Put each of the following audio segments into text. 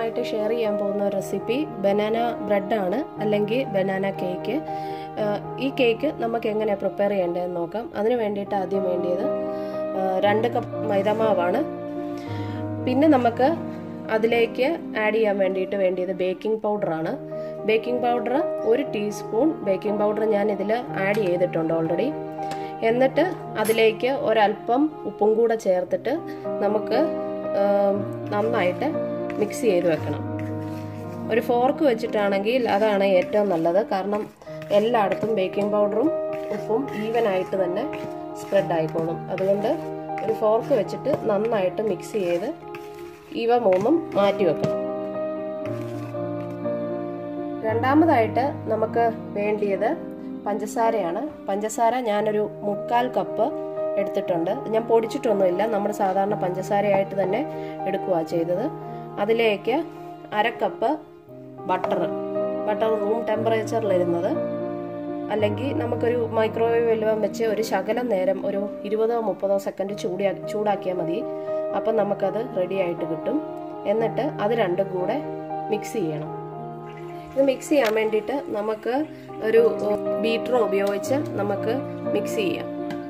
നിങ്ങളുമായിട്ട് ഷെയർ ചെയ്യാൻ പോകുന്ന റെസിപ്പി ബനാന ബ്രെഡാണ് അല്ലെങ്കിൽ ബനാന കേക്ക് ഈ കേക്ക് നമുക്ക് എങ്ങനെ പ്രിപ്പയർ ചെയ്യേണ്ടതെന്ന് നോക്കാം അതിന് വേണ്ടിയിട്ട് ആദ്യം വേണ്ടിയത് രണ്ട് കപ്പ് മൈദമാവാണ് പിന്നെ നമുക്ക് അതിലേക്ക് ആഡ് ചെയ്യാൻ വേണ്ടിയിട്ട് വേണ്ടിയത് ബേക്കിംഗ് പൗഡറാണ് ബേക്കിംഗ് പൗഡർ ഒരു ടീസ്പൂൺ ബേക്കിംഗ് പൗഡർ ഞാൻ ഇതിൽ ആഡ് ചെയ്തിട്ടുണ്ട് ഓൾറെഡി എന്നിട്ട് അതിലേക്ക് ഒരല്പം ഉപ്പും കൂടെ ചേർത്തിട്ട് നമുക്ക് നന്നായിട്ട് മിക്സ് ചെയ്ത് വെക്കണം ഒരു ഫോർക്ക് വെച്ചിട്ടാണെങ്കിൽ അതാണ് ഏറ്റവും നല്ലത് കാരണം എല്ലായിടത്തും ബേക്കിംഗ് പൗഡറും ഉപ്പും ഈവൻ ആയിട്ട് തന്നെ സ്പ്രെഡ് ആയിക്കോളും അതുകൊണ്ട് ഒരു ഫോർക്ക് വെച്ചിട്ട് നന്നായിട്ട് മിക്സ് ചെയ്ത് ഇവ മൂന്നും മാറ്റി വെക്കണം രണ്ടാമതായിട്ട് നമുക്ക് വേണ്ടിയത് പഞ്ചസാരയാണ് പഞ്ചസാര ഞാനൊരു മുക്കാൽ കപ്പ് എടുത്തിട്ടുണ്ട് ഞാൻ പൊടിച്ചിട്ടൊന്നുമില്ല നമ്മൾ സാധാരണ പഞ്ചസാരയായിട്ട് തന്നെ എടുക്കുക ചെയ്തത് അതിലേക്ക് അര കപ്പ് ബട്ടർ ബട്ടർ റൂം ടെമ്പറേച്ചറിലിരുന്നത് അല്ലെങ്കിൽ നമുക്കൊരു മൈക്രോവേവ് വല്ലതും വെച്ച് ഒരു ശകലം നേരം ഒരു ഇരുപതോ മുപ്പതോ സെക്കൻഡ് ചൂടിയാ ചൂടാക്കിയാൽ മതി അപ്പം നമുക്കത് റെഡി ആയിട്ട് കിട്ടും എന്നിട്ട് അത് രണ്ടും കൂടെ മിക്സ് ചെയ്യണം ഇത് മിക്സ് ചെയ്യാൻ വേണ്ടിയിട്ട് നമുക്ക് ഒരു ബീറ്റർ ഉപയോഗിച്ച് നമുക്ക് മിക്സ് ചെയ്യാം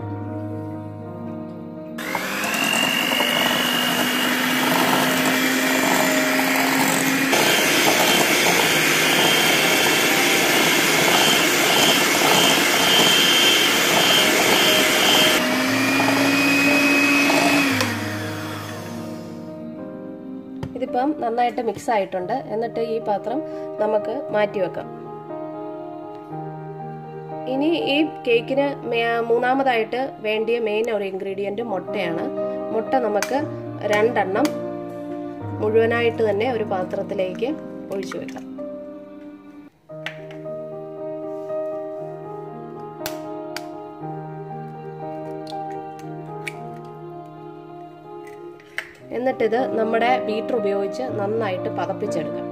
ഇതിപ്പം നന്നായിട്ട് മിക്സ് ആയിട്ടുണ്ട് എന്നിട്ട് ഈ പാത്രം നമുക്ക് മാറ്റി വെക്കാം ഇനി ഈ കേക്കിന് മൂന്നാമതായിട്ട് വേണ്ടിയ മെയിൻ ഒരു ഇൻഗ്രീഡിയൻറ്റ് മുട്ടയാണ് മുട്ട നമുക്ക് രണ്ടെണ്ണം മുഴുവനായിട്ട് തന്നെ ഒരു പാത്രത്തിലേക്ക് ഒഴിച്ചു വെക്കാം എന്നിട്ടിത് നമ്മുടെ ബീറ്റർ ഉപയോഗിച്ച് നന്നായിട്ട് പതപ്പിച്ചെടുക്കാം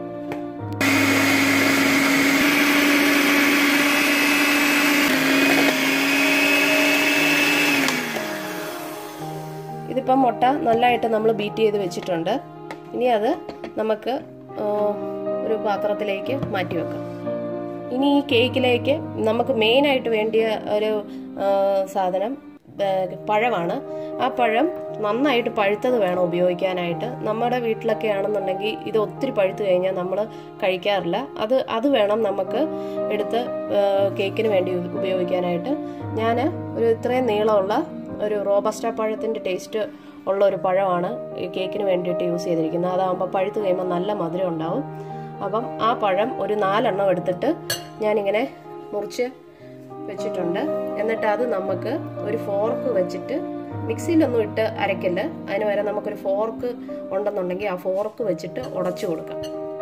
ഇതിപ്പം മുട്ട നല്ലതായിട്ട് നമ്മൾ ബീറ്റ് ചെയ്ത് വെച്ചിട്ടുണ്ട് ഇനി അത് നമുക്ക് ഒരു പാത്രത്തിലേക്ക് മാറ്റി വെക്കാം ഇനി ഈ കേക്കിലേക്ക് നമുക്ക് മെയിനായിട്ട് വേണ്ടിയ ഒരു സാധനം പഴമാണ് ആ പഴം നന്നായിട്ട് പഴുത്തത് വേണം ഉപയോഗിക്കാനായിട്ട് നമ്മുടെ വീട്ടിലൊക്കെ ആണെന്നുണ്ടെങ്കിൽ ഇത് ഒത്തിരി പഴുത്തു കഴിഞ്ഞാൽ നമ്മൾ കഴിക്കാറില്ല അത് അത് വേണം നമുക്ക് എടുത്ത് കേക്കിന് വേണ്ടി ഉപയോഗിക്കാനായിട്ട് ഞാൻ ഒരു ഇത്രയും നീളമുള്ള ഒരു റോബസ്റ്റ പഴത്തിൻ്റെ ടേസ്റ്റ് ഉള്ള ഒരു പഴമാണ് ഈ കേക്കിന് വേണ്ടിയിട്ട് യൂസ് ചെയ്തിരിക്കുന്നത് അതാകുമ്പോൾ പഴുത്ത് കഴിയുമ്പോൾ നല്ല മധുരം ഉണ്ടാവും അപ്പം ആ പഴം ഒരു നാലെണ്ണം എടുത്തിട്ട് ഞാനിങ്ങനെ മുറിച്ച് വെച്ചിട്ടുണ്ട് എന്നിട്ട് അത് നമുക്ക് ഒരു ഫോർക്ക് വെച്ചിട്ട് മിക്സിയിലൊന്നും ഇട്ട് അരക്കില്ല അതിന് വരെ നമുക്കൊരു ഫോർക്ക് ഉണ്ടെന്നുണ്ടെങ്കിൽ ആ ഫോർക്ക് വെച്ചിട്ട് ഉടച്ചു കൊടുക്കാം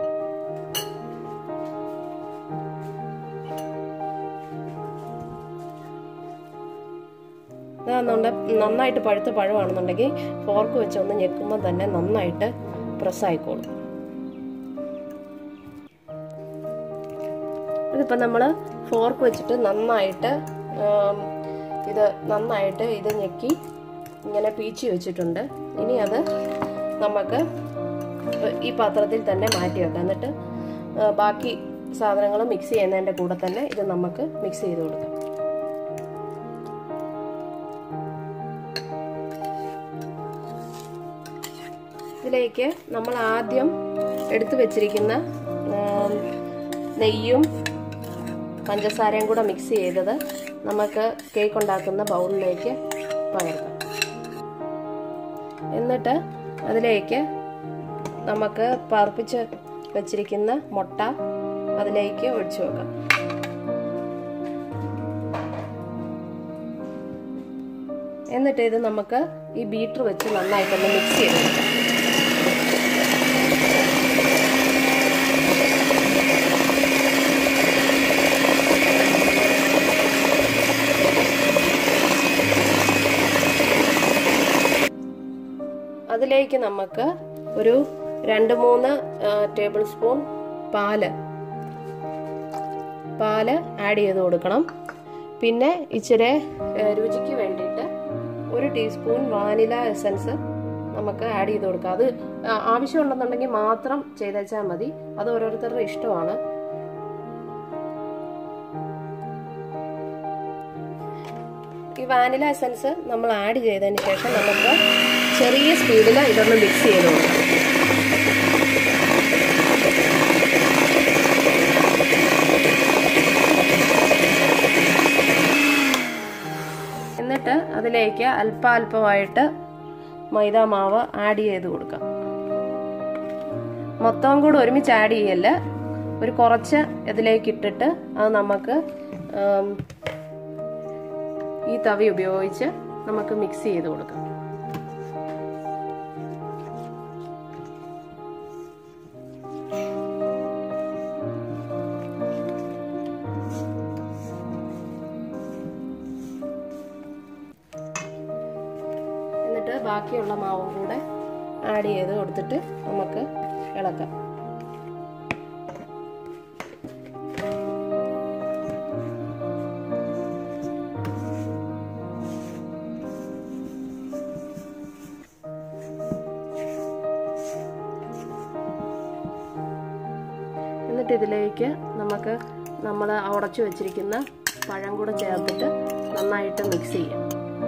അതാണെന്നുണ്ട് നന്നായിട്ട് പഴുത്ത പഴമാണെന്നുണ്ടെങ്കിൽ ഫോർക്ക് വെച്ച് ഒന്ന് ഞെക്കുമ്പോൾ തന്നെ നന്നായിട്ട് പ്രസ്സായിക്കോളും ഇതിപ്പോൾ നമ്മൾ ഫോർക്ക് വെച്ചിട്ട് നന്നായിട്ട് ഇത് നന്നായിട്ട് ഇത് ഞെക്കി ഇങ്ങനെ പീച്ചി വെച്ചിട്ടുണ്ട് ഇനി അത് നമുക്ക് ഈ പാത്രത്തിൽ തന്നെ മാറ്റി വെക്കാം എന്നിട്ട് ബാക്കി സാധനങ്ങൾ മിക്സ് ചെയ്യുന്നതിൻ്റെ കൂടെ തന്നെ ഇത് നമുക്ക് മിക്സ് ചെയ്ത് കൊടുക്കാം ഇതിലേക്ക് നമ്മൾ ആദ്യം എടുത്തു വെച്ചിരിക്കുന്ന നെയ്യും പഞ്ചസാരയും കൂടെ മിക്സ് ചെയ്തത് നമുക്ക് കേക്ക് ഉണ്ടാക്കുന്ന ബൗളിലേക്ക് പകർത്താം എന്നിട്ട് അതിലേക്ക് നമുക്ക് പറപ്പിച്ച് വെച്ചിരിക്കുന്ന മുട്ട അതിലേക്ക് ഒഴിച്ചു വെക്കാം എന്നിട്ട് ഇത് നമുക്ക് ഈ ബീറ്റർ വെച്ച് നന്നായിട്ടൊന്ന് മിക്സ് ചെയ്തെടുക്കാം അതിലേക്ക് നമുക്ക് ഒരു രണ്ട് മൂന്ന് ടേബിൾ സ്പൂൺ പാല് പാല് ആഡ് ചെയ്ത് കൊടുക്കണം പിന്നെ ഇച്ചിരി രുചിക്ക് വേണ്ടിയിട്ട് ഒരു ടീസ്പൂൺ വാനില എസൻസ് നമുക്ക് ആഡ് ചെയ്ത് കൊടുക്കാം അത് ആ, ആവശ്യമുണ്ടെന്നുണ്ടെങ്കിൽ മാത്രം ചെയ്തേച്ചാൽ മതി അത് ഓരോരുത്തരുടെ ഇഷ്ടമാണ് ഈ വാനില എസൻസ് നമ്മൾ ആഡ് ചെയ്തതിന് ശേഷം നമുക്ക് ചെറിയ സ്പീഡിൽ ഇതൊന്ന് മിക്സ് ചെയ്ത് കൊടുക്കാം എന്നിട്ട് അതിലേക്ക് അല്പാൽപമായിട്ട് മൈദ മാവ് ആഡ് ചെയ്ത് കൊടുക്കാം മൊത്തം കൂടെ ഒരുമിച്ച് ആഡ് ചെയ്യല്ല ഒരു കുറച്ച് ഇതിലേക്ക് ഇട്ടിട്ട് അത് നമുക്ക് ഉം, ഈ തവി ഉപയോഗിച്ച് നമുക്ക് മിക്സ് ചെയ്ത് കൊടുക്കാം എന്നിട്ട് ബാക്കിയുള്ള മാവും കൂടെ ആഡ് ചെയ്ത് കൊടുത്തിട്ട് നമുക്ക് ഇളക്കാം എന്നിട്ട് ഇതിലേക്ക് നമുക്ക് നമ്മൾ ഉടച്ചു വെച്ചിരിക്കുന്ന പഴം കൂടെ ചേർത്തിട്ട് നന്നായിട്ട് മിക്സ് ചെയ്യാം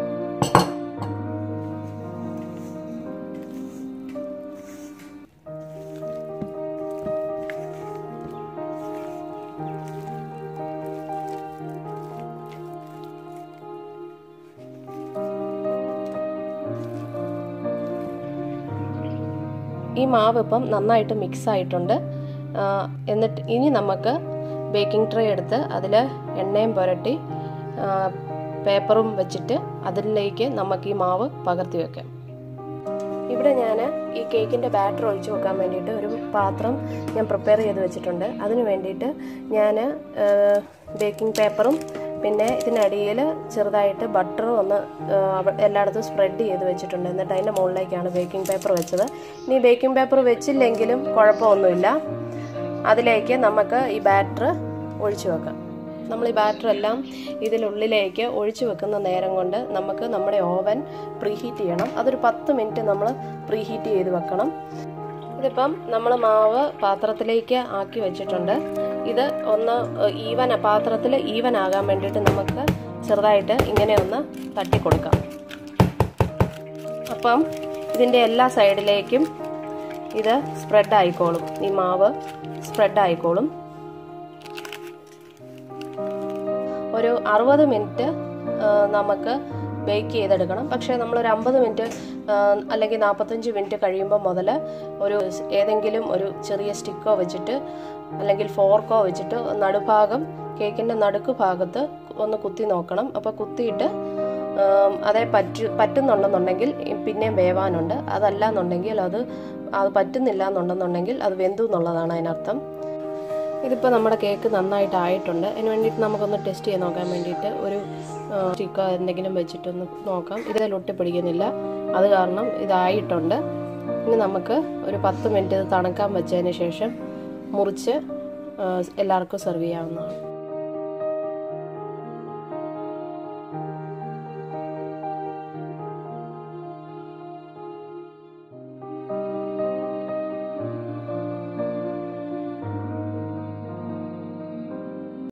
ഈ മാവ് ഇപ്പം നന്നായിട്ട് മിക്സ് ആയിട്ടുണ്ട് ആ, എന്നിട്ട് ഇനി നമുക്ക് ബേക്കിംഗ് ട്രേ എടുത്ത് അതിൽ എണ്ണയും പുരട്ടി ആ, പേപ്പറും വെച്ചിട്ട് അതിലേക്ക് നമുക്ക് ഈ മാവ് പകർത്തി വെക്കാം ഇവിടെ ഞാൻ ഈ കേക്കിൻ്റെ ബാറ്റർ ഒഴിച്ചു വെക്കാൻ വേണ്ടിയിട്ട് ഒരു പാത്രം ഞാൻ പ്രിപ്പയർ ചെയ്ത് വെച്ചിട്ടുണ്ട് അതിന് വേണ്ടിയിട്ട് ഞാൻ ബേക്കിംഗ് പേപ്പറും പിന്നെ ഇതിനടിയിൽ ചെറുതായിട്ട് ബട്ടറും ഒന്ന് ആ, അവ- എല്ലായിടത്തും സ്പ്രെഡ് ചെയ്ത് വെച്ചിട്ടുണ്ട് എന്നിട്ട് അതിൻ്റെ മുകളിലേക്കാണ് ബേക്കിംഗ് പേപ്പർ വെച്ചത് ഇനി ബേക്കിംഗ് പേപ്പർ വെച്ചില്ലെങ്കിലും കുഴപ്പമൊന്നുമില്ല അതിലേക്ക് നമുക്ക് ഈ ബാറ്റർ ഒഴിച്ചു വെക്കാം നമ്മൾ ഈ ബാറ്റർ എല്ലാം ഇതിനുള്ളിലേക്ക് ഒഴിച്ചു വെക്കുന്ന നേരം കൊണ്ട് നമുക്ക് നമ്മുടെ ഓവൻ പ്രീഹീറ്റ് ചെയ്യണം അതൊരു പത്ത് മിനിറ്റ് നമ്മൾ പ്രീഹീറ്റ് ചെയ്ത് വെക്കണം ഇതിപ്പം നമ്മൾ മാവ് പാത്രത്തിലേക്ക് ആക്കി വെച്ചിട്ടുണ്ട് ഇത് ഒന്ന് ഈവൻ പാത്രത്തിൽ ഈവൻ ആകാൻ വേണ്ടിയിട്ട് നമുക്ക് ചെറുതായിട്ട് ഇങ്ങനെ ഒന്ന് തട്ടി കൊടുക്കാം അപ്പം ഇതിൻ്റെ എല്ലാ സൈഡിലേക്കും ഇത് സ്പ്രെഡ് ആയിക്കോളും ഈ മാവ് സ്പ്രെഡ് ആയിക്കോളും ഒരു അറുപത് മിനിറ്റ് നമുക്ക് ബേക്ക് ചെയ്തെടുക്കണം പക്ഷേ നമ്മളൊരു അമ്പത് മിനിറ്റ് അല്ലെങ്കിൽ നാൽപ്പത്തഞ്ച് മിനിറ്റ് കഴിയുമ്പോൾ മുതൽ ഒരു സ് ഏതെങ്കിലും ഒരു ചെറിയ സ്റ്റിക്കോ വെച്ചിട്ട് അല്ലെങ്കിൽ ഫോർക്കോ വെച്ചിട്ട് നടുഭാഗം കേക്കിൻ്റെ നടുക്ക് ഭാഗത്ത് ഒന്ന് കുത്തി നോക്കണം അപ്പോൾ കുത്തിയിട്ട് ഉം, അതേ പറ്റു പറ്റുന്നുണ്ടെന്നുണ്ടെങ്കിൽ പിന്നെയും വേവാനുണ്ട് അതല്ല എന്നുണ്ടെങ്കിൽ അത് അത് പറ്റുന്നില്ല എന്നുണ്ടെന്നുണ്ടെങ്കിൽ അത് വെന്തു എന്നുള്ളതാണ് അതിനർത്ഥം ഇതിപ്പോൾ നമ്മുടെ കേക്ക് നന്നായിട്ട് ആയിട്ടുണ്ട് അതിന് വേണ്ടിയിട്ട് നമുക്കൊന്ന് ടെസ്റ്റ് ചെയ്ത് നോക്കാൻ വേണ്ടിയിട്ട് ഒരു സ്റ്റിക്കോ എന്തെങ്കിലും വെച്ചിട്ടൊന്ന് നോക്കാം ഇതിൽ ഒട്ടിപ്പിടിക്കുന്നില്ല അത് കാരണം ഇതായിട്ടുണ്ട് ഇനി നമുക്ക് ഒരു പത്ത് മിനിറ്റ് ഇത് തണുക്കാൻ വെച്ചതിന് ശേഷം മുറിച്ച് ആ, എല്ലാവർക്കും സെർവ് ചെയ്യാവുന്നതാണ്